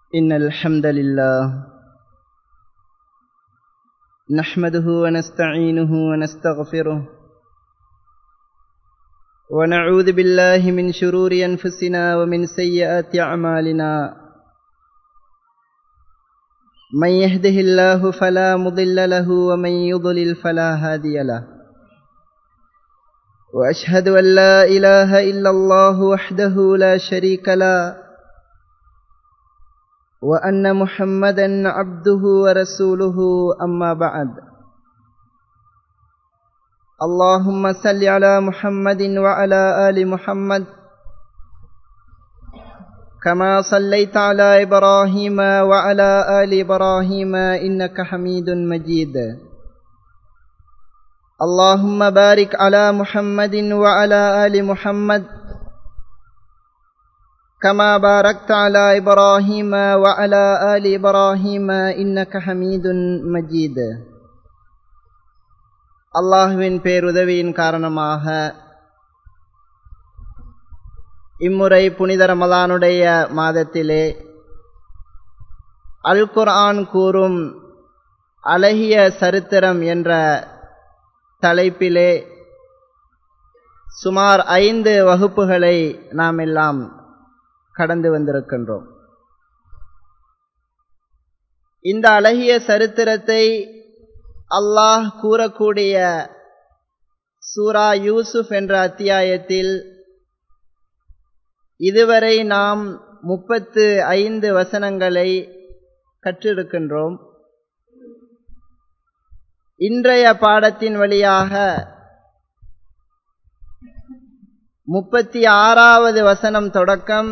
إن الحمد لله نحمده ونستعينه ونستغفره ونعوذ بالله من شرور أنفسنا ومن سيئات أعمالنا من يهده الله فلا مضل له ومن يضلل فلا هادي له وأشهد أن لا إله إلا الله وحده لا شريك له وأن محمدا عبده ورسوله أما بعد اللهم صل على محمد وعلى آل محمد كما صليت على إبراهيم وعلى آل إبراهيم إنك حميد مجيد اللهم بارك على محمد وعلى آل محمد كما باركت على إبراهيم وعلى آل إبراهيم إنك حميد مجيد அல்லாஹுவின் பேருதவியின் காரணமாக இம்முறை புனித ரமலானுடைய மாதத்திலே அல் குர்ஆன் கூறும் அழகிய சரித்திரம் என்ற தலைப்பிலே சுமார் ஐந்து வகுப்புகளை நாம் எல்லாம் கடந்து வந்திருக்கின்றோம் இந்த அழகிய சரித்திரத்தை அல்லாஹ் கூறக்கூடிய சூரா யூசுப் என்ற அத்தியாயத்தில் இதுவரை நாம் முப்பத்து ஐந்து வசனங்களை கற்றிருக்கின்றோம் இன்றைய பாடத்தின் வழியாக முப்பத்தி ஆறாவது வசனம் தொடக்கம்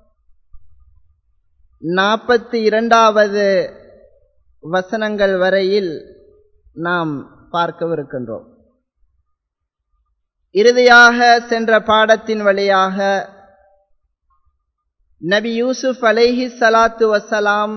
நாற்பத்தி இரண்டாவது வசனங்கள் வரையில் நாம் பார்க்கவிருக்கின்றோம் இறுதியாக சென்ற பாடத்தின் வழியாக நபி யூசுப் அலைஹி சலாத்து வசலாம்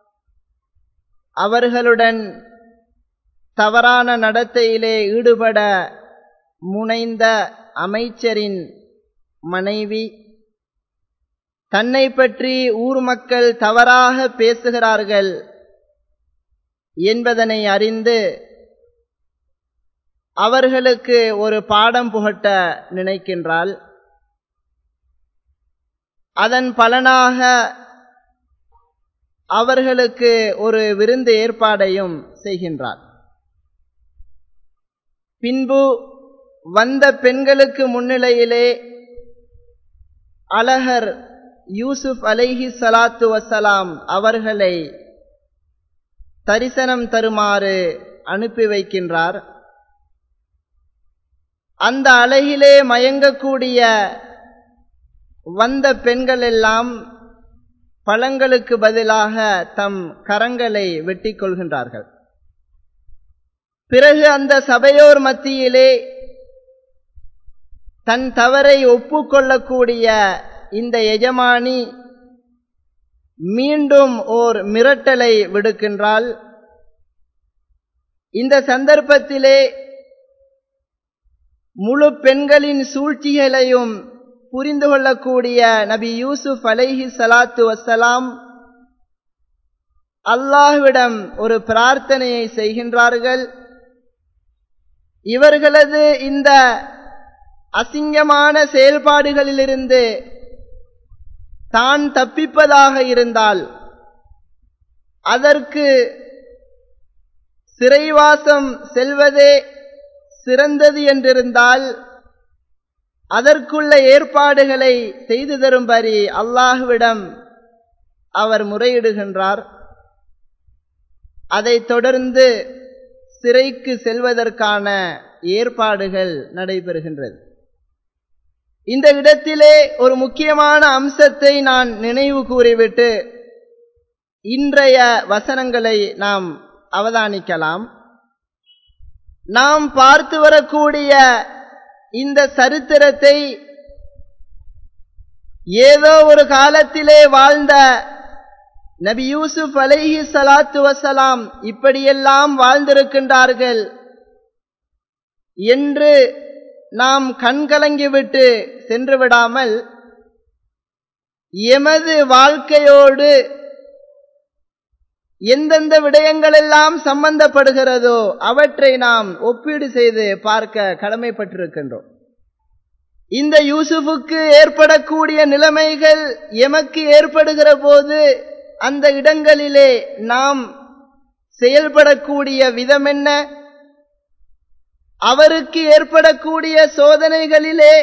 அவர்களுடன் தவறான நடத்தையிலே ஈடுபட முனைந்த அமைச்சரின் மனைவி தன்னை பற்றி ஊர் மக்கள் தவறாக பேசுகிறார்கள் என்பதனை அறிந்து அவர்களுக்கு ஒரு பாடம் புகட்ட நினைக்கின்றாள் அதன் பலனாக அவர்களுக்கு ஒரு விருந்து ஏற்பாடையும் செய்கின்றார் பின்பு வந்த பெண்களுக்கு முன்னிலையிலே அழகர் யூசுப் அலைஹி சலாத்து வசலாம் அவர்களை தரிசனம் தருமாறு அனுப்பி வைக்கின்றார் அந்த அழகிலே மயங்கக்கூடிய வந்த பெண்கள் எல்லாம் பழங்களுக்கு பதிலாக தம் கரங்களை வெட்டி கொள்கின்றார்கள் பிறகு அந்த சபையோர் மத்தியிலே தன் தவறை ஒப்புக்கொள்ளக்கூடிய இந்த எஜமானி மீண்டும் ஓர் மிரட்டலை விடுக்கின்றாள் இந்த சந்தர்ப்பத்திலே முழு பெண்களின் சூழ்ச்சிகளையும் புரிந்து கொள்ளக்கூடிய நபி யூசுப் அலைஹி சலாத்து வசலாம் அல்லாஹ்விடம் ஒரு பிரார்த்தனையை செய்கின்றார்கள் இவர்களது இந்த அசிங்கமான செயல்பாடுகளிலிருந்து தான் தப்பிப்பதாக இருந்தால் அதற்கு சிறைவாசம் செல்வதே சிறந்தது என்றிருந்தால் அதற்குள்ள ஏற்பாடுகளை செய்து தரும்படி அல்லாஹுவிடம் அவர் முறையிடுகின்றார் அதைத் தொடர்ந்து சிறைக்கு செல்வதற்கான ஏற்பாடுகள் நடைபெறுகின்றது இந்த இடத்திலே ஒரு முக்கியமான அம்சத்தை நான் நினைவு கூறிவிட்டு இன்றைய வசனங்களை நாம் அவதானிக்கலாம் நாம் பார்த்து வரக்கூடிய இந்த சரித்திரத்தை ஏதோ ஒரு காலத்திலே வாழ்ந்த நபி யூசுப் அலைஹி சலாத்து வசலாம் இப்படியெல்லாம் வாழ்ந்திருக்கின்றார்கள் என்று நாம் கண்கலங்கிவிட்டு சென்று விடாமல் எமது வாழ்க்கையோடு எந்தெந்த விடயங்கள் எல்லாம் சம்பந்தப்படுகிறதோ அவற்றை நாம் ஒப்பீடு செய்து பார்க்க கடமைப்பட்டிருக்கின்றோம் இந்த யூசுஃபுக்கு ஏற்படக்கூடிய நிலைமைகள் எமக்கு ஏற்படுகிற போது அந்த இடங்களிலே நாம் செயல்படக்கூடிய விதம் என்ன அவருக்கு ஏற்படக்கூடிய சோதனைகளிலே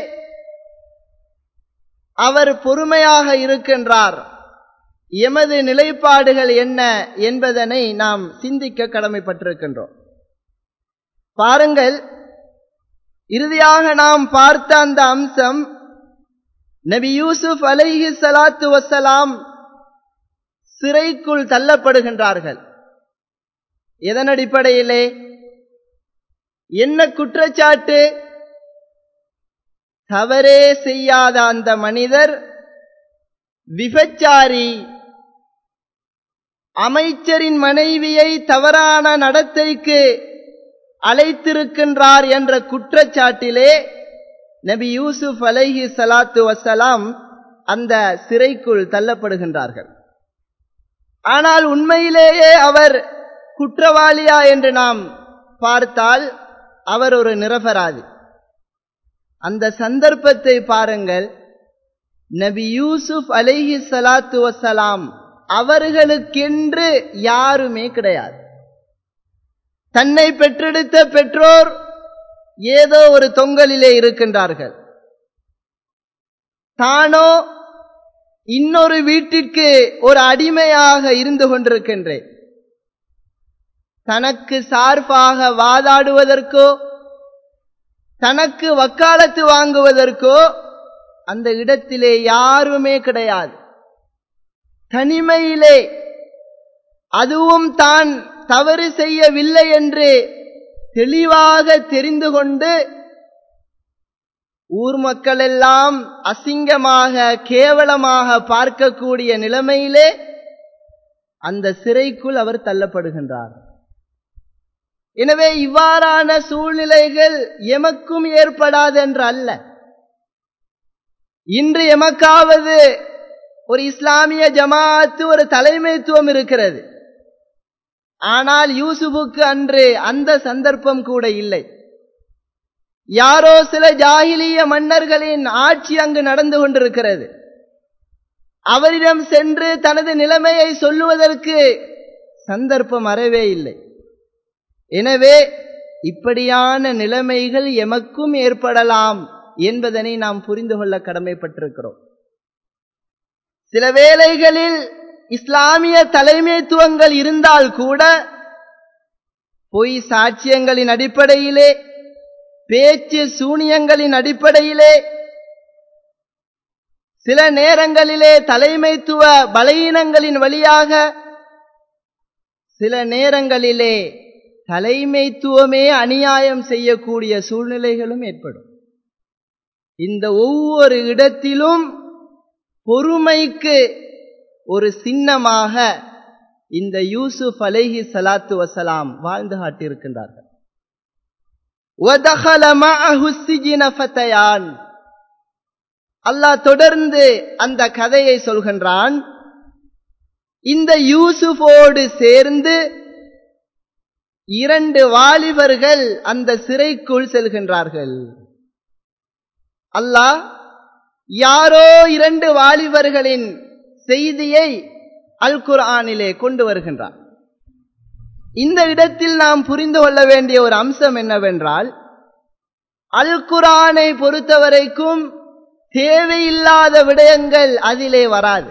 அவர் பொறுமையாக இருக்கின்றார் எமது நிலைப்பாடுகள் என்ன என்பதனை நாம் சிந்திக்க கடமைப்பட்டிருக்கின்றோம் பாருங்கள் இறுதியாக நாம் பார்த்த அந்த அம்சம் நபி யூசுப் அலைஹி சலாத்து வசலாம் சிறைக்குள் தள்ளப்படுகின்றார்கள் எதன் அடிப்படையிலே என்ன குற்றச்சாட்டு தவறே செய்யாத அந்த மனிதர் விபச்சாரி அமைச்சரின் மனைவியை தவறான நடத்தைக்கு அழைத்திருக்கின்றார் என்ற குற்றச்சாட்டிலே நபி யூசுப் அலைஹி சலாத்து வசலாம் அந்த சிறைக்குள் தள்ளப்படுகின்றார்கள் ஆனால் உண்மையிலேயே அவர் குற்றவாளியா என்று நாம் பார்த்தால் அவர் ஒரு நிரபராதி அந்த சந்தர்ப்பத்தை பாருங்கள் நபி யூசுப் அலைஹி சலாத்து வசலாம் அவர்களுக்கென்று யாருமே கிடையாது தன்னை பெற்றெடுத்த பெற்றோர் ஏதோ ஒரு தொங்கலிலே இருக்கின்றார்கள் தானோ இன்னொரு வீட்டிற்கு ஒரு அடிமையாக இருந்து கொண்டிருக்கின்றேன் தனக்கு சார்பாக வாதாடுவதற்கோ தனக்கு வக்காலத்து வாங்குவதற்கோ அந்த இடத்திலே யாருமே கிடையாது தனிமையிலே அதுவும் தான் தவறு செய்யவில்லை என்று தெளிவாக தெரிந்து கொண்டு ஊர் மக்கள் எல்லாம் அசிங்கமாக கேவலமாக பார்க்கக்கூடிய நிலைமையிலே அந்த சிறைக்குள் அவர் தள்ளப்படுகின்றார் எனவே இவ்வாறான சூழ்நிலைகள் எமக்கும் ஏற்படாதென்று அல்ல இன்று எமக்காவது ஒரு இஸ்லாமிய ஜமாத்து ஒரு தலைமைத்துவம் இருக்கிறது ஆனால் யூசுஃபுக்கு அன்று அந்த சந்தர்ப்பம் கூட இல்லை யாரோ சில ஜாகிலிய மன்னர்களின் ஆட்சி அங்கு நடந்து கொண்டிருக்கிறது அவரிடம் சென்று தனது நிலைமையை சொல்லுவதற்கு சந்தர்ப்பம் அறவே இல்லை எனவே இப்படியான நிலைமைகள் எமக்கும் ஏற்படலாம் என்பதனை நாம் புரிந்து கொள்ள கடமைப்பட்டிருக்கிறோம் சில வேளைகளில் இஸ்லாமிய தலைமைத்துவங்கள் இருந்தால் கூட பொய் சாட்சியங்களின் அடிப்படையிலே பேச்சு சூனியங்களின் அடிப்படையிலே சில நேரங்களிலே தலைமைத்துவ பலவீனங்களின் வழியாக சில நேரங்களிலே தலைமைத்துவமே அநியாயம் செய்யக்கூடிய சூழ்நிலைகளும் ஏற்படும் இந்த ஒவ்வொரு இடத்திலும் பொறுமைக்கு ஒரு சின்னமாக இந்த யூசுப் அலைஹி சலாத்து வசலாம் வாழ்ந்து காட்டியிருக்கின்றார்கள் அல்லாஹ் தொடர்ந்து அந்த கதையை சொல்கின்றான் இந்த யூசுஃபோடு சேர்ந்து இரண்டு வாலிபர்கள் அந்த சிறைக்குள் செல்கின்றார்கள் அல்லாஹ் யாரோ இரண்டு வாலிபர்களின் செய்தியை அல் குர்ஆனிலே கொண்டு வருகின்றார் இந்த இடத்தில் நாம் புரிந்து கொள்ள வேண்டிய ஒரு அம்சம் என்னவென்றால் அல் குரானை பொறுத்தவரைக்கும் தேவையில்லாத விடயங்கள் அதிலே வராது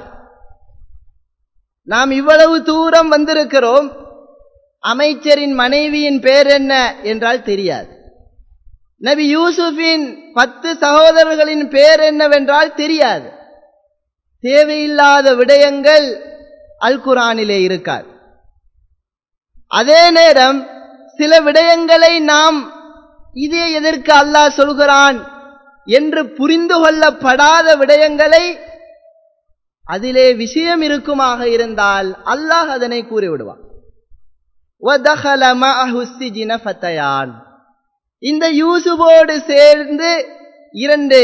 நாம் இவ்வளவு தூரம் வந்திருக்கிறோம் அமைச்சரின் மனைவியின் பேர் என்ன என்றால் தெரியாது நபி யூசுஃபின் பத்து சகோதரர்களின் பேர் என்னவென்றால் தெரியாது தேவையில்லாத விடயங்கள் அல் குரானிலே இருக்காது அதே நேரம் சில விடயங்களை நாம் இதே எதற்கு அல்லாஹ் சொல்கிறான் என்று புரிந்து கொள்ளப்படாத விடயங்களை அதிலே விஷயம் இருக்குமாக இருந்தால் அல்லாஹ் அதனை கூறிவிடுவான் இந்த யூசுபோடு சேர்ந்து இரண்டு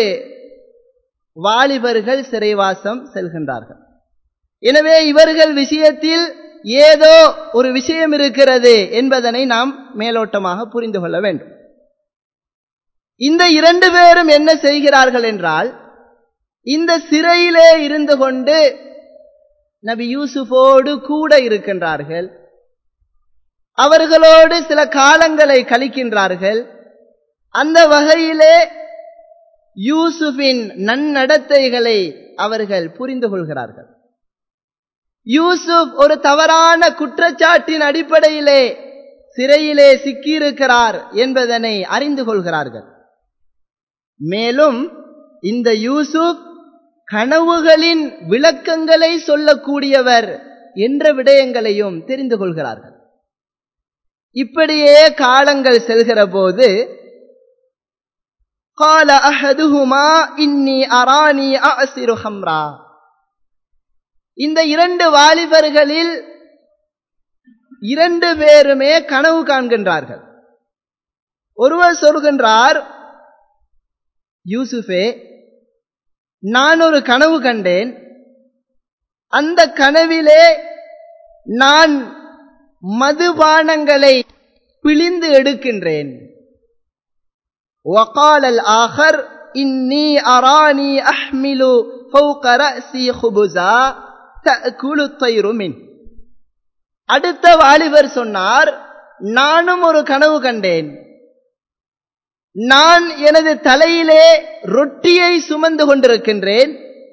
வாலிபர்கள் சிறைவாசம் செல்கின்றார்கள் எனவே இவர்கள் விஷயத்தில் ஏதோ ஒரு விஷயம் இருக்கிறது என்பதனை நாம் மேலோட்டமாக புரிந்து கொள்ள வேண்டும் இந்த இரண்டு பேரும் என்ன செய்கிறார்கள் என்றால் இந்த சிறையிலே இருந்து கொண்டு நபி யூசுஃபோடு கூட இருக்கின்றார்கள் அவர்களோடு சில காலங்களை கழிக்கின்றார்கள் அந்த வகையிலே யூசுஃபின் நன்னடத்தைகளை அவர்கள் புரிந்து கொள்கிறார்கள் யூசுப் ஒரு தவறான குற்றச்சாட்டின் அடிப்படையிலே சிறையிலே சிக்கியிருக்கிறார் என்பதனை அறிந்து கொள்கிறார்கள் மேலும் இந்த யூசுப் கனவுகளின் விளக்கங்களை சொல்லக்கூடியவர் என்ற விடயங்களையும் தெரிந்து கொள்கிறார்கள் இப்படியே காலங்கள் செல்கிற போது قال أحدهما إني أراني أعصر خمرا இந்த இரண்டு வாலிபர்களில் இரண்டு பேருமே கனவு காண்கின்றார்கள் ஒருவர் சொல்கின்றார் யூசுஃபே நான் ஒரு கனவு கண்டேன் அந்த கனவிலே நான் மதுபானங்களை பிழிந்து எடுக்கின்றேன் وقال الآخر إني أراني أحمل فوق رأسي خبزا تأكل الطير منه அடுத்த வாலிபர் சொன்னார் நானும் ஒரு கனவு கண்டேன் நான் எனது தலையிலே ரொட்டியை சுமந்து கொண்டிருக்கின்றேன்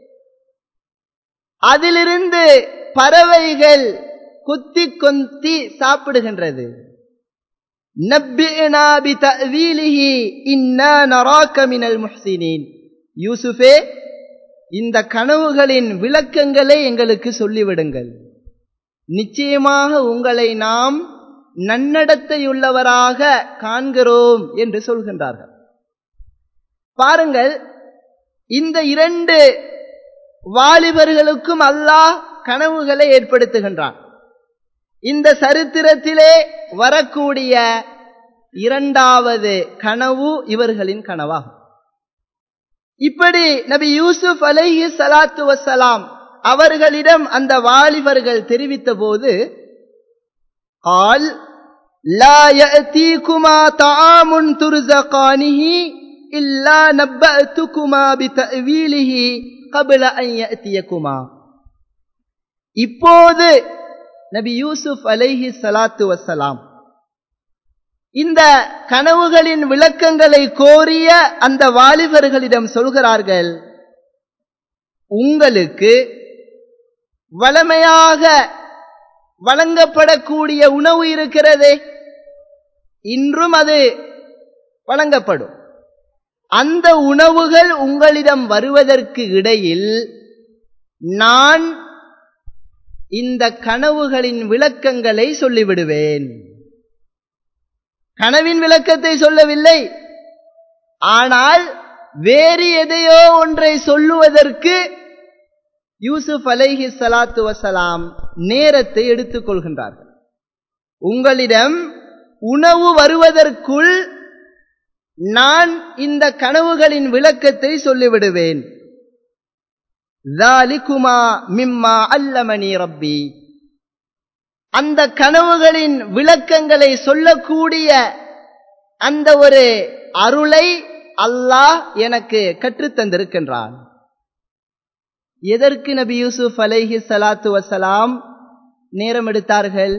அதிலிருந்து பறவைகள் குத்தி கொத்தி சாப்பிடுகின்றது நப்பினா பி தவீலிஹி இன்னா நராக்க மினல் முஹ்சினீன் யூசுஃபே இந்த கனவுகளின் விளக்கங்களை எங்களுக்கு சொல்லிவிடுங்கள் நிச்சயமாக உங்களை நாம் நன்னடத்தையுள்ளவராக காண்கிறோம் என்று சொல்கின்றார்கள் பாருங்கள் இந்த இரண்டு வாலிபர்களுக்கும் அல்லாஹ் கனவுகளை ஏற்படுத்துகின்றான் இந்த சரித்திரத்திலே வரக்கூடிய இரண்டாவது கனவு இவர்களின் கனவாகும் இப்படி நபி யூசுப் அலைஹி சலாத்து வசலாம் அவர்களிடம் அந்த வாலிபர்கள் தெரிவித்த போது قال لا يأتيكما طعام ترزقانه إلا نبأتكما بتأويله قبل أن يأتيكما இப்போது நபி யூசுப் அலைஹி சலாத்து வசலாம் இந்த கனவுகளின் விளக்கங்களை கோரிய அந்த வாலிபர்களிடம் சொல்கிறார்கள் உங்களுக்கு வளமையாக வழங்கப்படக்கூடிய உணவு இருக்கிறதே இன்றும் அது வழங்கப்படும் அந்த உணவுகள் உங்களிடம் வருவதற்கு இடையில் நான் இந்த கனவுகளின் விளக்கங்களை சொல்லிவிடுவேன் கனவின் விளக்கத்தை சொல்லவில்லை ஆனால் வேறு எதையோ ஒன்றை சொல்லுவதற்கு யூசுப் அலைஹி சலாத்து வசலாம் நேரத்தை எடுத்துக் கொள்கின்றார்கள் உங்களிடம் உணவு வருவதற்குள் நான் இந்த கனவுகளின் விளக்கத்தை சொல்லிவிடுவேன் மிம்மா அல்லமணி ரப்பி அந்த கனவுகளின் விளக்கங்களை சொல்லக்கூடிய அந்த ஒரு அருளை அல்லாஹ் எனக்கு கற்றுத்தந்திருக்கின்றான் எதற்கு நபி யூசுப் அலைஹி சலாத்து வசலாம் நேரம் எடுத்தார்கள்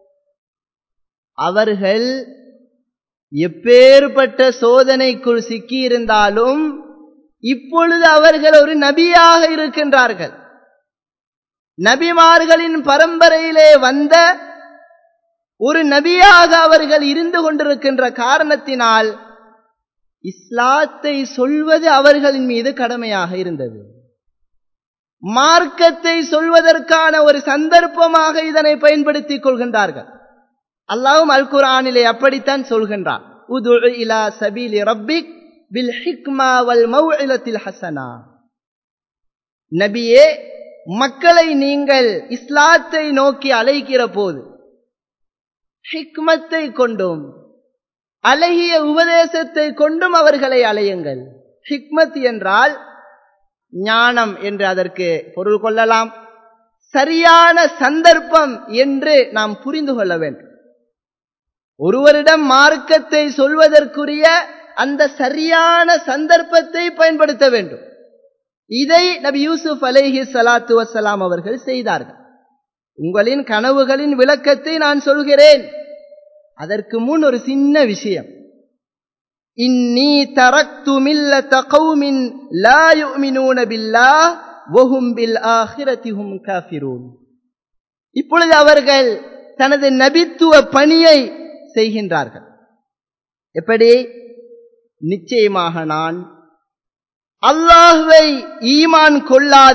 அவர்கள் எப்பேற்பட்ட சோதனைக்குள் சிக்கியிருந்தாலும் இப்பொழுது அவர்கள் ஒரு நபியாக இருக்கின்றார்கள் நபிமார்களின் பரம்பரையிலே வந்த ஒரு நபியாக அவர்கள் இருந்து கொண்டிருக்கின்ற காரணத்தினால் இஸ்லாத்தை சொல்வது அவர்களின் மீது கடமையாக இருந்தது மார்க்கத்தை சொல்வதற்கான ஒரு சந்தர்ப்பமாக இதனை பயன்படுத்திக் கொள்கின்றார்கள் அல்லாவும் அல் குரானிலே அப்படித்தான் சொல்கின்றான் உது இலா சபீலி ரப்பிக் பில் ஹிக்மா வல் மௌஇலத்தில் ஹசனா நபியே மக்களை நீங்கள் இஸ்லாத்தை நோக்கி அழைக்கிற போது ஹிக்மத்தை கொண்டும் அழகிய உபதேசத்தை கொண்டும் அவர்களை அலையுங்கள் ஹிக்மத் என்றால் ஞானம் என்று அதற்கு பொருள் கொள்ளலாம் சரியான சந்தர்ப்பம் என்று நாம் புரிந்து கொள்ள வேண்டும் ஒருவரிடம் மார்க்கத்தை சொல்வதற்குரிய அந்த சரியான சந்தர்ப்பத்தை பயன்படுத்த வேண்டும் இதை நபி யூசுப் அலைஹி சலாத்து வசலாம் அவர்கள் செய்தார்கள் உங்களின் கனவுகளின் விளக்கத்தை நான் சொல்கிறேன் அதற்கு முன் ஒரு சின்ன விஷயம் இன்னி தரக்து மில்லத கௌமின் லா யுமினூன பில்லாஹ் வஹும் பில் ஆஹிரதி ஹும் காஃபிரூன் இப்பொழுது அவர்கள் தனது நபித்துவ பணியை செய்கின்றார்கள் எப்படி நிச்சயமாக நான் அல்லாஹுவை ஈமான் கொள்ளாத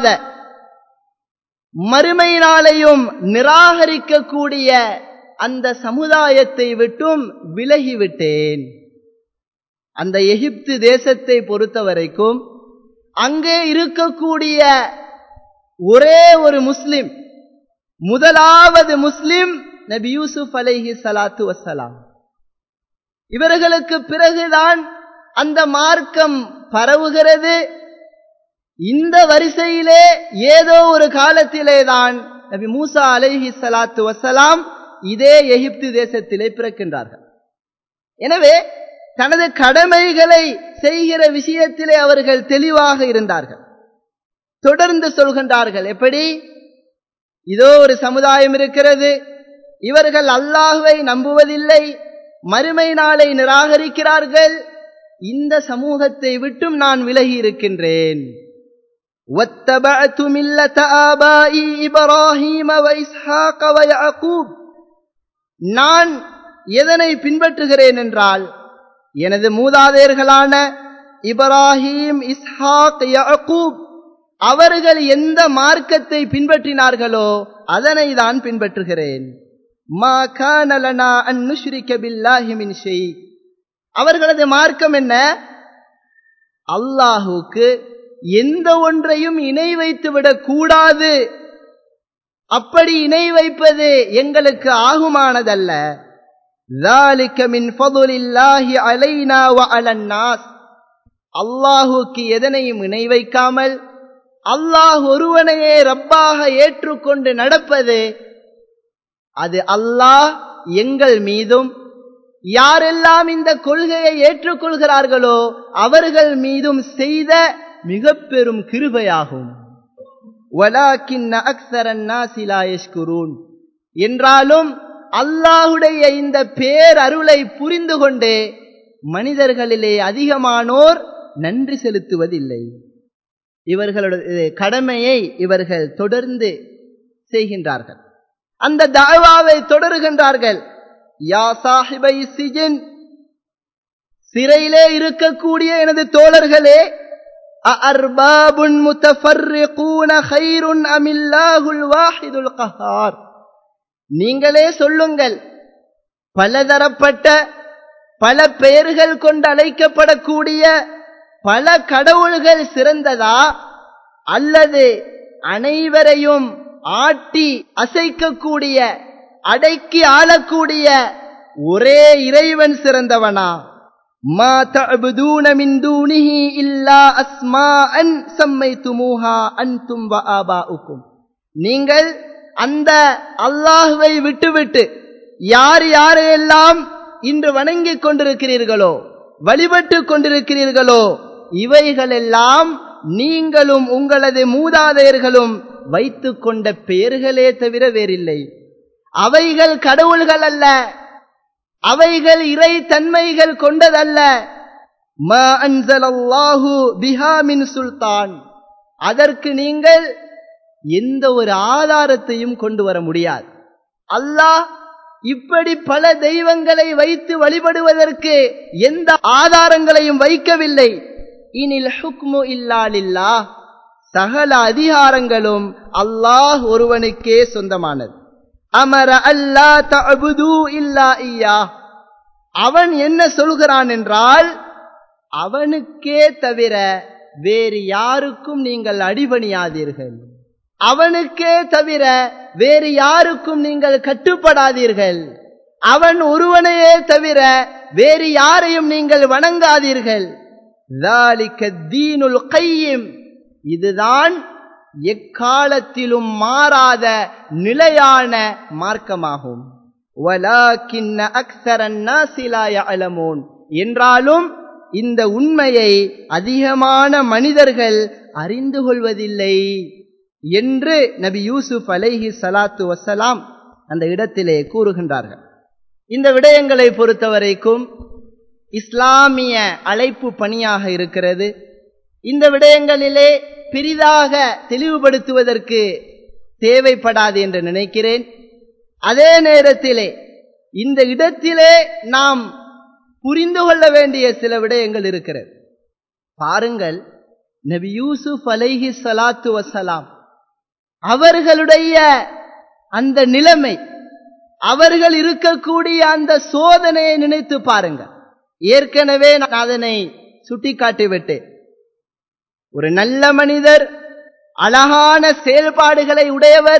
மறுமை நாளையும் நிராகரிக்கக்கூடிய அந்த சமுதாயத்தை விட்டும் விலகிவிட்டேன் அந்த எகிப்து தேசத்தை பொறுத்த வரைக்கும் அங்கே இருக்கக்கூடிய ஒரே ஒரு முஸ்லிம் முதலாவது முஸ்லிம் நபி யூசுப் அலைஹி சலாத்து வசலாம் இவர்களுக்கு பிறகுதான் அந்த மார்க்கம் பரவுகிறது இந்த வரிசையிலே ஏதோ ஒரு காலத்திலே தான் நபி மூசா அலைஹி சலாத்து வசலாம் இதே எகிப்து தேசத்திலே பிறக்கின்றார்கள் எனவே தனது கடமைகளை செய்கிற விஷயத்திலே அவர்கள் தெளிவாக இருந்தார்கள் தொடர்ந்து சொல்கின்றார்கள் எப்படி இதோ ஒரு சமுதாயம் இருக்கிறது இவர்கள் அல்லாஹுவை நம்புவதில்லை மறுமை நாளை நிராகரிக்கிறார்கள் இந்த சமூகத்தை விட்டும் நான் விலகி இருக்கின்றேன் واتبعت ملة آبائي إبراهيم وإسحاق ويعقوب நான் எதனை பின்பற்றுகிறேன் என்றால் எனது மூதாதையர்களான இப்ராஹிம் இஸ்ஹாக் யாக்கூப் அவர்கள் எந்த மார்க்கத்தை பின்பற்றினார்களோ அதனை தான் பின்பற்றுகிறேன் மா கானலனா அன் நுஷ்ரிக பில்லாஹி மின் ஷை அவர்களது மார்க்கம் என்ன அல்லாஹுக்கு எந்த ஒன்றையும் இணை வைத்து விடக் கூடாது அப்படி இணை வைப்பது எங்களுக்கு ஆகுமானதல்ல ذلك من فضل الله علينا وعلى الناس அல்லாஹுக்கு எதனையும் இணை வைக்காமல் அல்லாஹ் ஒருவனையே ரப்பாக ஏற்றுக்கொண்டு நடப்பது அது அல்லாஹ் எங்கள் மீதும் யாரெல்லாம் இந்த கொள்கையை ஏற்றுக்கொள்கிறார்களோ அவர்கள் மீதும் செய்த மிக பெரும் கிருபையாகும் என்றாலும் அல்லாஹுடைய இந்த பேரருளை புரிந்து கொண்டு மனிதர்களிலே அதிகமானோர் நன்றி செலுத்துவதில்லை இவர்களுடைய கடமையை இவர்கள் தொடர்ந்து செய்கின்றார்கள் அந்த தாவாவை தொடருகின்றார்கள் யா சாஹிபை சிஜின் சிறையிலே இருக்கக்கூடிய எனது தோழர்களே அர்பாபுன் முத்தஃபர்ரிகூன கைருன் அமில்லாஹுல் வாஹிதுல் கஹார் நீங்களே சொல்லுங்கள் பலதரப்பட்ட பல பெயர்கள் கொண்டு அழைக்கப்படக்கூடிய பல கடவுள்கள் சிறந்ததா அல்லது அனைவரையும் ஆட்டி அசைக்கக்கூடிய அடக்கி ஆளக்கூடிய ஒரே இறைவன் சிறந்தவனா ما تعبدون من دونه إلا أسماء سميتموها أنتم وآباؤكم நீங்கள் அந்த அல்லாஹுவை விட்டுவிட்டு யார் யாரையெல்லாம் இன்று வணங்கிக் கொண்டிருக்கிறீர்களோ வழிபட்டு கொண்டிருக்கிறீர்களோ இவைகளெல்லாம் நீங்களும் உங்களது மூதாதையர்களும் வைத்துக் கொண்ட பெயர்களே தவிர வேறில்லை அவைகள் கடவுள்கள் அல்ல அவைகள் இறை தன்மைகள் கொண்டதல்ல பிஹாமின் சுல்தான் அதற்கு நீங்கள் எந்த ஒரு ஆதாரத்தையும் கொண்டு வர முடியாது அல்லாஹ் இப்படி பல தெய்வங்களை வைத்து வழிபடுவதற்கு எந்த ஆதாரங்களையும் வைக்கவில்லை இனில் ஹுக்மு இல்லாலில்லா சகல அதிகாரங்களும் அல்லாஹ் ஒருவனுக்கே சொந்தமானது அமர அல்லா தபுது இல்லா ஐயா அவன் என்ன சொல்கிறான் என்றால் அவனுக்கே தவிர வேறு யாருக்கும் நீங்கள் அடிபணியாதீர்கள் அவனுக்கே தவிர வேறு யாருக்கும் நீங்கள் கட்டுப்படாதீர்கள் அவன் ஒருவனையே தவிர வேறு யாரையும் நீங்கள் வணங்காதீர்கள் தீனுல் கையும் இதுதான் எக்காலத்திலும் மாறாத நிலையான மார்க்கமாகும் வலாக்கின்ன அக்ஸரன் நாசிலா யஅலமூன் என்றாலும் இந்த உண்மையை அதிகமான மனிதர்கள் அறிந்து கொள்வதில்லை என்று நபி யூசுப் அலைஹி சலாத்து வசலாம் அந்த இடத்திலே கூறுகின்றார்கள் இந்த விடயங்களை பொறுத்தவரைக்கும் இஸ்லாமிய அழைப்பு பணியாக இருக்கிறது இந்த விடயங்களிலே பெரிதாக தெளிவுபடுத்துவதற்கு தேவைப்படாது என்று நினைக்கிறேன் அதே நேரத்திலே இந்த இடத்திலே நாம் புரிந்து கொள்ள வேண்டிய சில விடயங்கள் இருக்கிறது பாருங்கள் நபி யூசுப் அலைஹி சலாத்து வசலாம் அவர்களுடைய அந்த நிலைமை அவர்கள் இருக்கக்கூடிய அந்த சோதனையை நினைத்து பாருங்கள் ஏற்கனவே நான் அதனை சுட்டிக்காட்டிவிட்டேன் ஒரு நல்ல மனிதர் அழகான செயல்பாடுகளை உடையவர்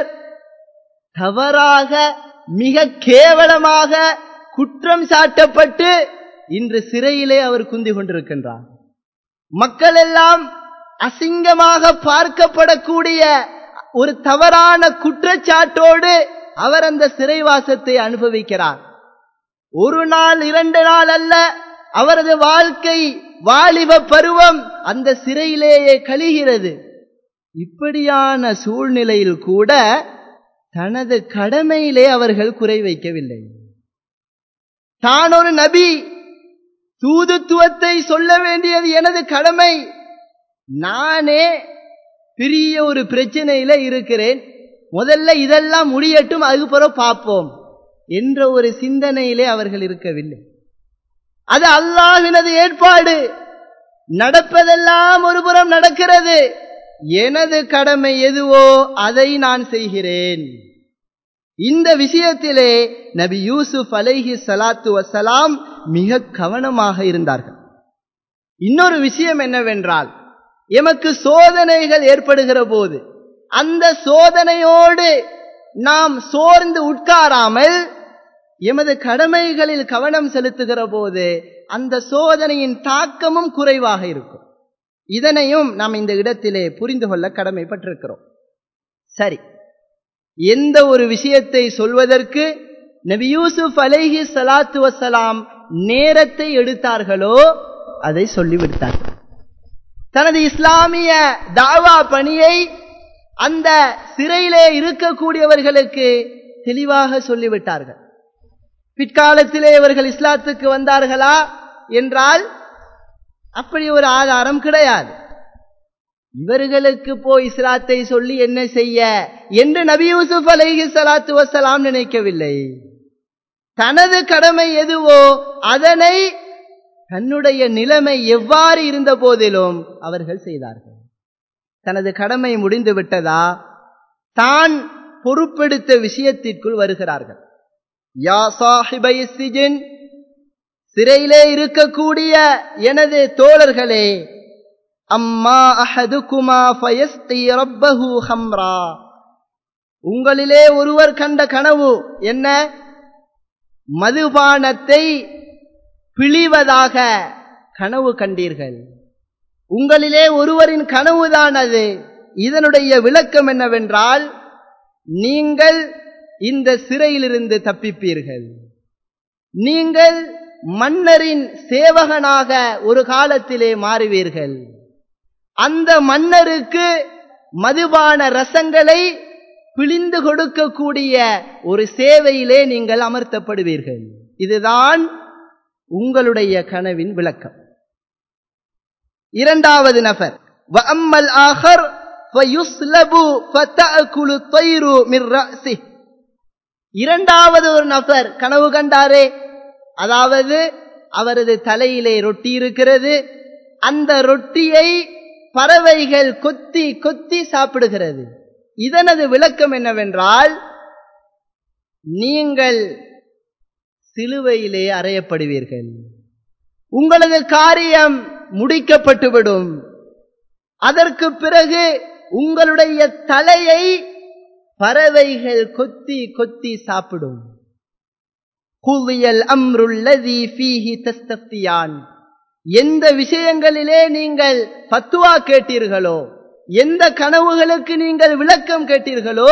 தவறாக மிக கேவலமாக குற்றம் சாட்டப்பட்டு இன்று சிறையிலே அவர் குந்தி கொண்டிருக்கின்றார் மக்கள் எல்லாம் அசிங்கமாக பார்க்கப்படக்கூடிய ஒரு தவறான குற்றச்சாட்டோடு அவர் அந்த சிறைவாசத்தை அனுபவிக்கிறார் ஒரு நாள் இரண்டு நாள் அல்ல அவரது வாழ்க்கை வாலிப பருவம் அந்த சிறையிலேயே கழிகிறது இப்படியான சூழ்நிலையில் கூட தனது கடமையிலே அவர்கள் குறை வைக்கவில்லை தான் ஒரு நபி தூதுத்துவத்தை சொல்ல வேண்டியது எனது கடமை நானே பெரிய ஒரு பிரச்சனையில இருக்கிறேன் முதல்ல இதெல்லாம் முடியட்டும் அதுக்கப்புறம் பார்ப்போம் என்ற ஒரு சிந்தனையிலே அவர்கள் இருக்கவில்லை அது அல்லாஹினது ஏற்பாடு நடப்பதெல்லாம் ஒரு புறம் நடக்கிறது எனது கடமை எதுவோ அதை நான் செய்கிறேன் இந்த விஷயத்திலே நபி யூசுப் அலைஹி சலாத்து வசலாம் மிக கவனமாக இருந்தார்கள் இன்னொரு விஷயம் என்னவென்றால் எமக்கு சோதனைகள் ஏற்படுகிற போது அந்த சோதனையோடு நாம் சோர்ந்து உட்காராமல் எமது கடமைகளில் கவனம் செலுத்துகிற போது அந்த சோதனையின் தாக்கமும் குறைவாக இருக்கும் இதனையும் நாம் இந்த இடத்திலே புரிந்து கொள்ள கடமைப்பட்டிருக்கிறோம் சரி எந்த ஒரு விஷயத்தை சொல்வதற்கு நபி யூசுப் அலைஹி சலாத்து வசலாம் நேரத்தை எடுத்தார்களோ அதை சொல்லிவிட்டார்கள் தனது இஸ்லாமிய தாவா பணியை அந்த சிறையிலே இருக்கக்கூடியவர்களுக்கு தெளிவாக சொல்லிவிட்டார்கள் பிற்காலத்திலே இவர்கள் இஸ்லாத்துக்கு வந்தார்களா என்றால் அப்படி ஒரு ஆதாரம் கிடையாது இவர்களுக்கு போய் இஸ்லாத்தை சொல்லி என்ன செய்ய என்று நபி யூசுப் அலைஹி சலாத்து வசலாம் நினைக்கவில்லை தனது கடமை எதுவோ அதனை தன்னுடைய நிலைமை எவ்வாறு இருந்த போதிலும் அவர்கள் செய்தார்கள் தனது கடமை முடிந்து விட்டதா தான் பொறுப்பெடுத்த விஷயத்திற்குள் வருகிறார்கள் யா சாஹிபை சிஜின் சிறையிலே இருக்கக்கூடிய எனது தோழர்களே அம்மா அஹதுகுமா ஃபயஸ்கி ரப்பஹு ஹம்ரா உங்களிலே ஒருவர் கண்ட கனவு என்ன மதுபானத்தை பிழிவதாக கனவு கண்டீர்கள் உங்களிலே ஒருவரின் கனவுதான் அது இதனுடைய விளக்கம் என்னவென்றால் நீங்கள் இந்த சிறையிலிருந்து தப்பிப்பீர்கள் நீங்கள் மன்னரின் சேவகனாக ஒரு காலத்திலே மாறுவீர்கள் அந்த மன்னருக்கு மதுபான ரசங்களை பிழிந்து கொடுக்கக்கூடிய ஒரு சேவையிலே நீங்கள் அமர்த்தப்படுவீர்கள் இதுதான் உங்களுடைய கனவின் விளக்கம் இரண்டாவது நபர் வஅம்மல் ஆஹர் ஃபயுஸ்லபு ஃபதஅகுலு தைரு மிர் ரஅசி இரண்டாவது ஒரு நபர் கனவு கண்டாரே அதாவது அவரது தலையிலே ரொட்டி இருக்கிறது அந்த ரொட்டியை பறவைகள் கொத்தி கொத்தி சாப்பிடுகிறது இதனது விளக்கம் என்னவென்றால் நீங்கள் சிலுவையிலே அறையப்படுவீர்கள் உங்களது காரியம் முடிக்கப்பட்டுவிடும் அதற்கு பிறகு உங்களுடைய தலையை பறவைகள் கொத்தி கொத்தி சாப்பிடும் குவியல் அம்ருல்லதி ஃபீஹி தஸ்தப்தியான் எந்த விஷயங்களிலே நீங்கள் பத்துவா கேட்டீர்களோ எந்த கனவுகளுக்கு நீங்கள் விளக்கம் கேட்டீர்களோ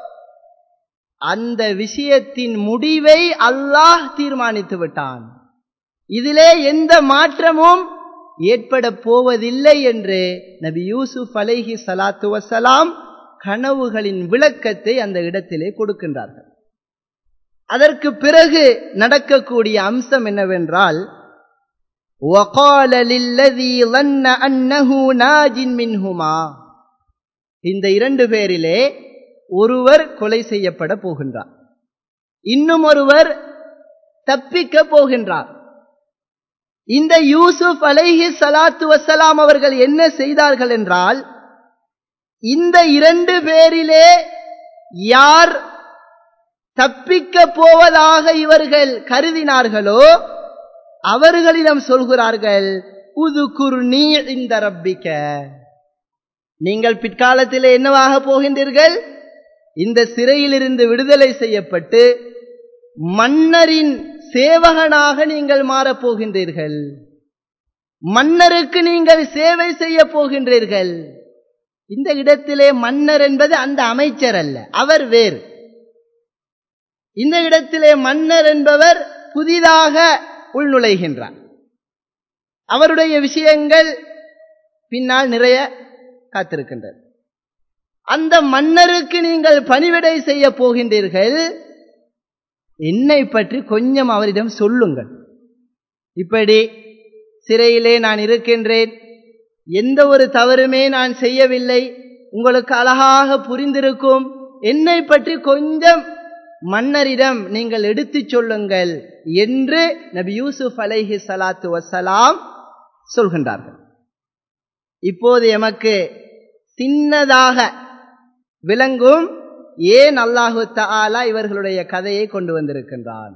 அந்த விஷயத்தின் முடிவை அல்லாஹ் தீர்மானித்து விட்டான் இதிலே எந்த மாற்றமும் ஏற்பட போவதில்லை என்று நபி யூசுப் அலைஹி சலாத்து வசலாம் கனவுகளின் விளக்கத்தை அந்த இடத்திலே கொடுக்கின்றார்கள் அதற்கு பிறகு நடக்கக்கூடிய அம்சம் என்னவென்றால் وقال للذي ظن أنه ناج منهما இந்த இரண்டு பேரிலே ஒருவர் கொலை செய்யப்பட போகின்றார் இன்னும் ஒருவர் தப்பிக்க போகின்றார் இந்த யூசுப் அலைஹி சலாத்து வசலாம் அவர்கள் என்ன செய்தார்கள் என்றால் இந்த இரண்டு பேரிலே யார் தப்பிக்க போவதாக இவர்கள் கருதினார்களோ அவர்களிடம் சொல்கிறார்கள் புது குர்நீ இந்த ரப்பிக்க நீங்கள் பிற்காலத்தில் என்னவாக போகின்றீர்கள் இந்த சிறையிலிருந்து விடுதலை செய்யப்பட்டு மன்னரின் சேவகனாக நீங்கள் மாறப் போகின்றீர்கள் மன்னருக்கு நீங்கள் சேவை செய்ய போகின்றீர்கள் இந்த இடத்திலே மன்னர் என்பது அந்த அமைச்சர் அல்ல அவர் வேறு இந்த இடத்திலே மன்னர் என்பவர் புதிதாக உள்நுழைகின்றார் அவருடைய விஷயங்கள் பின்னால் நிறைய காத்திருக்கின்றது அந்த மன்னருக்கு நீங்கள் பணிவிடை செய்ய போகின்றீர்கள் என்னை பற்றி கொஞ்சம் அவரிடம் சொல்லுங்கள் இப்படி சிறையிலே நான் இருக்கின்றேன் எந்த ஒரு தவறுமே நான் செய்யவில்லை உங்களுக்கு அழகாக புரிந்திருக்கும் என்னை பற்றி கொஞ்சம் மன்னரிடம் நீங்கள் எடுத்துச் சொல்லுங்கள் என்று நபி யூசுப் அலைஹி சலாத்து வசலாம் சொல்கின்றார்கள் இப்போது எமக்கு சின்னதாக விளங்கும் ஏன் அல்லாஹு தாலா இவர்களுடைய கதையை கொண்டு வந்திருக்கின்றான்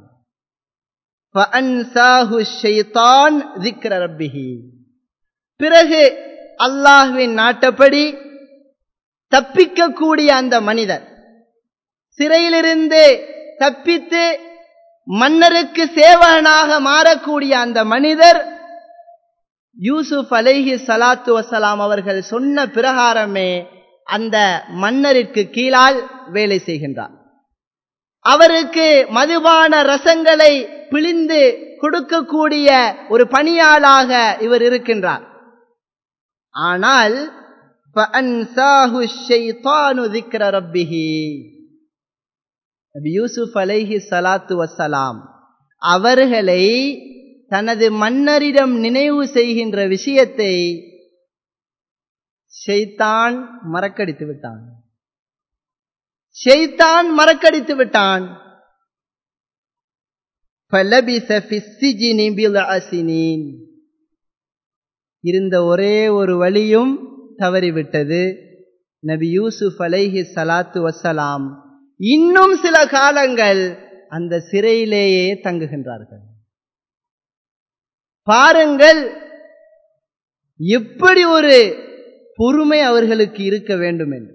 பிறகு அல்லாஹுவின் நாட்டப்படி தப்பிக்கக்கூடிய அந்த மனிதர் சிறையிலிருந்து தப்பித்து மன்னருக்கு சேவகனாக மாறக்கூடிய அந்த மனிதர் யூசுப் அலைஹி சலாத்து வசலாம் அவர்கள் சொன்ன பிரகாரமே அந்த மன்னருக்கு கீழால் வேலை செய்கின்றார் அவருக்கு மதுபான ரசங்களை பிழிந்து கொடுக்கக்கூடிய ஒரு பணியாளாக இவர் இருக்கின்றார் ஆனால் யூசுப் அலைஹி சலாத்து வசலாம் அவர்களை தனது மன்னரிடம் நினைவு செய்கின்ற விஷயத்தை ஷெய்தான் மறக்கடித்து விட்டான் ஷெய்தான் மறக்கடித்து விட்டான் இருந்த ஒரே ஒரு வழியும் தவறிவிட்டது நபி யூசுப் அலைஹி சலாத்து வசலாம் இன்னும் சில காலங்கள் அந்த சிறையிலேயே தங்குகின்றார்கள் பாருங்கள் எப்படி ஒரு பொறுமை அவர்களுக்கு இருக்க வேண்டும் என்று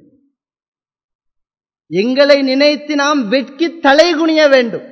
எங்களை நினைத்து நாம் வெட்கி தலைகுனிய வேண்டும்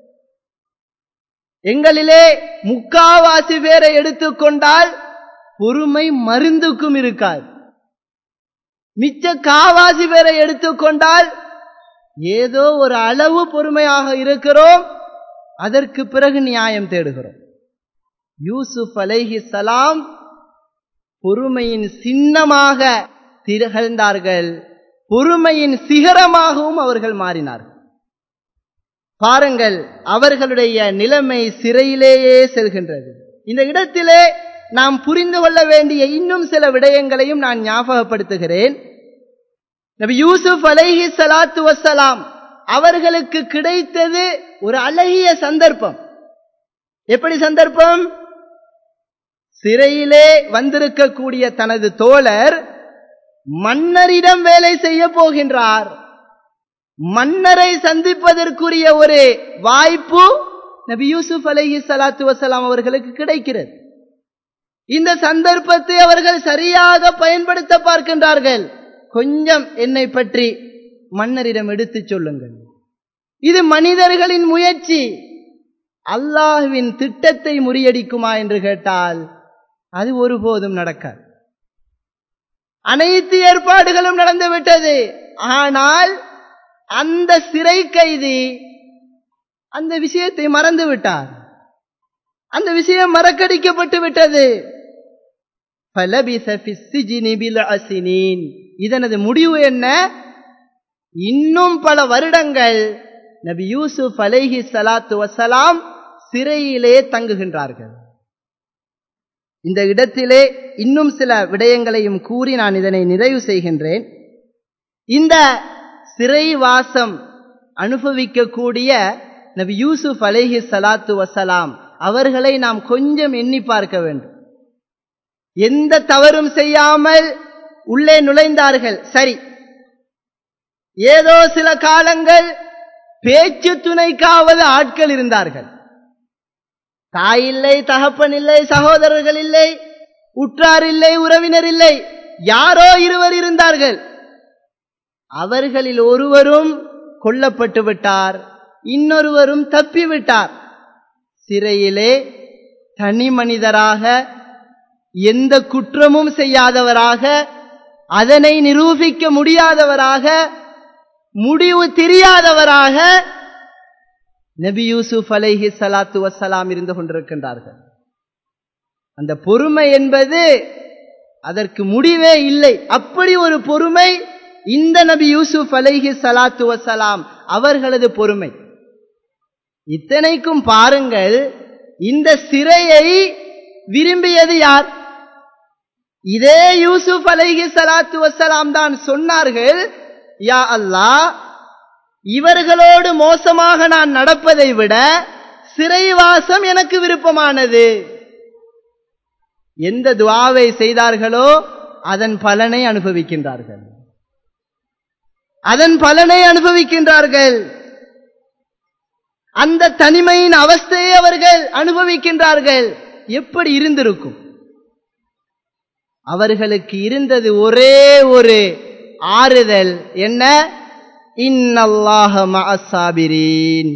எங்களிலே முக்காவாசி பேரை எடுத்துக்கொண்டால் பொறுமை மருந்துக்கும் இருக்காது மிச்ச காவாசி பேரை எடுத்துக்கொண்டால் ஏதோ ஒரு அளவு பொறுமையாக இருக்கிறோம் அதற்கு பிறகு நியாயம் தேடுகிறோம் யூசுப் அலைஹி சலாம் பொறுமையின் சின்னமாக திகழ்ந்தார்கள் பொறுமையின் சிகரமாகவும் அவர்கள் மாறினார்கள் பாருங்கள் அவர்களுடைய நிலைமை சிறையிலேயே செல்கின்றது இந்த இடத்திலே நாம் புரிந்து கொள்ள வேண்டிய இன்னும் சில விடயங்களையும் நான் ஞாபகப்படுத்துகிறேன் நபி யூசுப் அலைஹி சலாத்து வசலாம் அவர்களுக்கு கிடைத்தது ஒரு அழகிய சந்தர்ப்பம் எப்படி சந்தர்ப்பம் சிறையிலே வந்திருக்கக்கூடிய தனது தோழர் மன்னரிடம் வேலை செய்ய போகின்றார் மன்னரை சந்திப்பதற்குரிய ஒரு வாய்ப்பு நபி யூசுப் அலைஹி சலாத்து வசலாம் அவர்களுக்கு கிடைக்கிறது இந்த சந்தர்ப்பத்தை அவர்கள் சரியாக பயன்படுத்த பார்க்கின்றார்கள் கொஞ்சம் என்னை பற்றி மன்னரிடம் எடுத்துச் சொல்லுங்கள் இது மனிதர்களின் முயற்சி அல்லாஹுவின் திட்டத்தை முறியடிக்குமா என்று கேட்டால் அது ஒருபோதும் நடக்காது அனைத்து ஏற்பாடுகளும் நடந்து விட்டது ஆனால் அந்த சிறை கைதி அந்த விஷயத்தை மறந்து விட்டார் அந்த விஷயம் மறக்கடிக்கப்பட்டு விட்டது இதனது முடிவு என்ன இன்னும் பல வருடங்கள் நபி யூசுப் அலைஹி சலாத்து வசலாம் சிறையிலே தங்குகின்றார்கள் இந்த இடத்திலே இன்னும் சில விடயங்களையும் கூறி நான் இதனை நிறைவு செய்கின்றேன் இந்த சிறைவாசம் அனுபவிக்கக்கூடிய நபி யூசுப் அலைஹி சலாத்து வசலாம் அவர்களை நாம் கொஞ்சம் எண்ணி பார்க்க வேண்டும் எந்த தவறும் செய்யாமல் உள்ளே நுழைந்தார்கள் சரி ஏதோ சில காலங்கள் பேச்சு துணைக்காவது ஆட்கள் இருந்தார்கள் தாய் இல்லை தகப்பன் இல்லை சகோதரர்கள் இல்லை உற்றார் இல்லை உறவினர் இல்லை யாரோ இருவர் இருந்தார்கள் அவர்களில் ஒருவரும் கொல்லப்பட்டு விட்டார் இன்னொருவரும் தப்பிவிட்டார் சிறையிலே தனி மனிதராக எந்த குற்றமும் செய்யாதவராக அதனை நிரூபிக்க முடியாதவராக முடிவு தெரியாதவராக நபி யூசுப் அலைஹி சலாத்து வசலாம் இருந்து கொண்டிருக்கின்றார்கள் அந்த பொறுமை என்பது அதற்கு முடிவே இல்லை அப்படி ஒரு பொறுமை இந்த நபி யூசுப் அலைஹி சலாத்து வசலாம் அவர்களது பொறுமை இத்தனைக்கும் பாருங்கள் இந்த சிறையை விரும்பியது யார் இதே யூசுப் அலைஹி சலாத்து வசலாம் தான் சொன்னார்கள் யா அல்லாஹ் இவர்களோடு மோசமாக நான் நடப்பதை விட சிறைவாசம் எனக்கு விருப்பமானது எந்த துவாவை செய்தார்களோ அதன் பலனை அனுபவிக்கின்றார்கள் அதன் பலனை அனுபவிக்கின்றார்கள் அந்த தனிமையின் அவஸ்தையை அவர்கள் அனுபவிக்கின்றார்கள் எப்படி இருந்திருக்கும் அவர்களுக்கு இருந்தது ஒரே ஒரு ஆறுதல் என்ன இன்னல்லாஹ மஅசாபிரீன்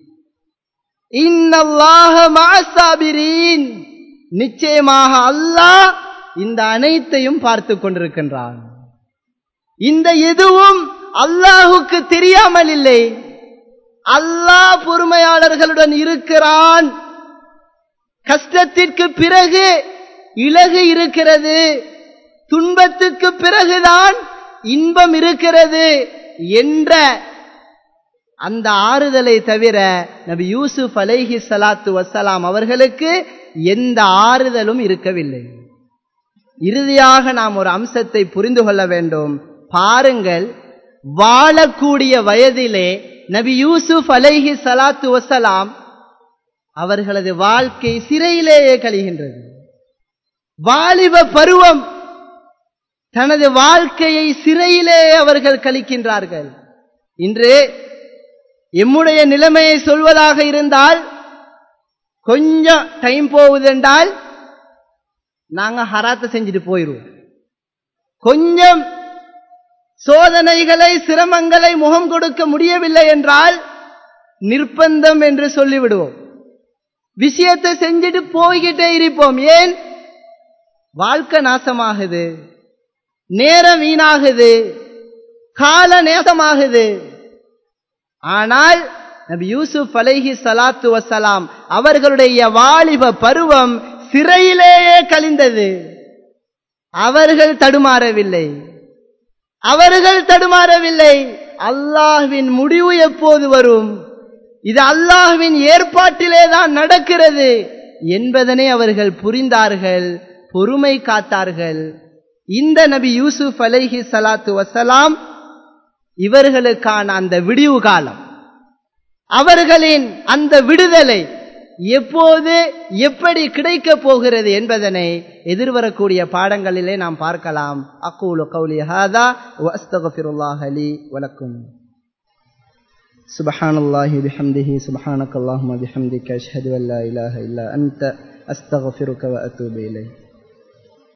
இன்னல்லாஹ மஅசாபிரீன் நிச்சயமாக அல்லாஹ் இந்த அனைத்தையும் பார்த்து கொண்டிருக்கின்றான் இந்த எதுவும் அல்லாஹுக்கு தெரியாமல் இல்லை அல்லாஹ் பொறுமையாளர்களுடன் இருக்கிறான் கஷ்டத்திற்கு பிறகு இலகு இருக்கிறது துன்பத்துக்கு பிறகுதான் இன்பம் இருக்கிறது என்ற அந்த ஆறுதலை தவிர நபி யூசுப் அலைஹி சலாத்து வசலாம் அவர்களுக்கு எந்த ஆறுதலும் இருக்கவில்லை இறுதியாக நாம் ஒரு அம்சத்தை புரிந்து கொள்ள வேண்டும் பாருங்கள் வாழக்கூடிய வயதிலே நபி யூசுப் அலைஹி சலாத்து வசலாம் அவர்களது வாழ்க்கை சிறையிலேயே கழிகின்றது வாலிப பருவம் தனது வாழ்க்கையை சிறையிலே அவர்கள் கழிக்கின்றார்கள் இன்று எம்முடைய நிலைமையை சொல்வதாக இருந்தால் கொஞ்சம் டைம் போகுதென்றால் நாங்க ஹராத்த செஞ்சுட்டு போயிடுவோம் கொஞ்சம் சோதனைகளை சிரமங்களை முகம் கொடுக்க முடியவில்லை என்றால் நிர்பந்தம் என்று சொல்லிவிடுவோம் விஷயத்தை செஞ்சுட்டு போய்கிட்டே இருப்போம் ஏன் வாழ்க்கை நாசமாகுது நேரம் வீணாகுது கால நேசமாகுது ஆனால் நபி யூசுப் அலைஹி சலாத்து வசலாம் அவர்களுடைய வாலிப பருவம் சிறையிலேயே கழிந்தது அவர்கள் தடுமாறவில்லை அவர்கள் தடுமாறவில்லை அல்லாஹ்வின் முடிவு எப்போது வரும் இது அல்லாஹ்வின் ஏற்பாட்டிலே தான் நடக்கிறது என்பதனை அவர்கள் புரிந்தார்கள் பொறுமை காத்தார்கள் இந்த நபி யூசுப் அலைஹி சலாத்து வசலாம் இவர்களுக்கான அந்த விடிவு காலம் அவர்களின் அந்த விடுதலை எப்போது எப்படி கிடைக்கப் போகிறது என்பதனை எதிர்வரக்கூடிய பாடங்களிலே நாம் பார்க்கலாம் அக்கூலு கௌலி ஹாதா வஸ்தகஃபிருல்லாஹ் அலி வலக்கும் سبحان الله بحمده سبحانك اللهم بحمدك أشهد أن لا إله إلا أنت أستغفرك وأتوب إليك